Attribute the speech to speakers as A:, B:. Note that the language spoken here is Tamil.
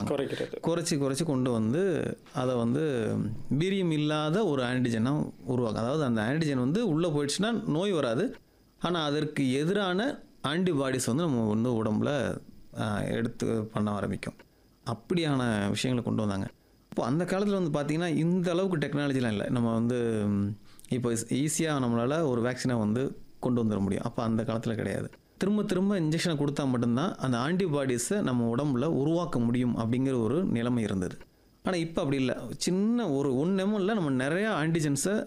A: குறைக்கிறது
B: குறைச்சி குறைச்சி கொண்டு வந்து அதை வந்து வீரியம் இல்லாத ஒரு ஆன்டிஜனை உருவாக்கும் அதாவது அந்த ஆன்டிஜன் வந்து உள்ளே போயிடுச்சுன்னா நோய் வராது ஆனால் அதற்கு எதிரான ஆன்டிபாடிஸ் வந்து நம்ம வந்து உடம்புல ஆஹ், எடுத்து பண்ண ஆரம்பிக்கும் அப்படியான விஷயங்களை கொண்டு வந்தாங்க இப்போ அந்த காலத்தில் வந்து பார்த்திங்கன்னா இந்த அளவுக்கு டெக்னாலஜிலாம் இல்லை நம்ம வந்து ம், இப்போ ஈஸியாக நம்மளால் ஒரு வேக்சினை வந்து கொண்டு வந்துட முடியும் அப்போ அந்த காலத்தில் கிடையாது திரும்ப திரும்ப இன்ஜெக்ஷனை கொடுத்தா மட்டும்தான் அந்த ஆன்டிபாடிஸை நம்ம உடம்புல உருவாக்க முடியும் அப்படிங்கிற ஒரு நிலைமை இருந்தது ஆனால் இப்போ அப்படி இல்லை சின்ன ஒரு ஒன் எம்எல்ல நம்ம நிறையா ஆன்டிஜென்ஸை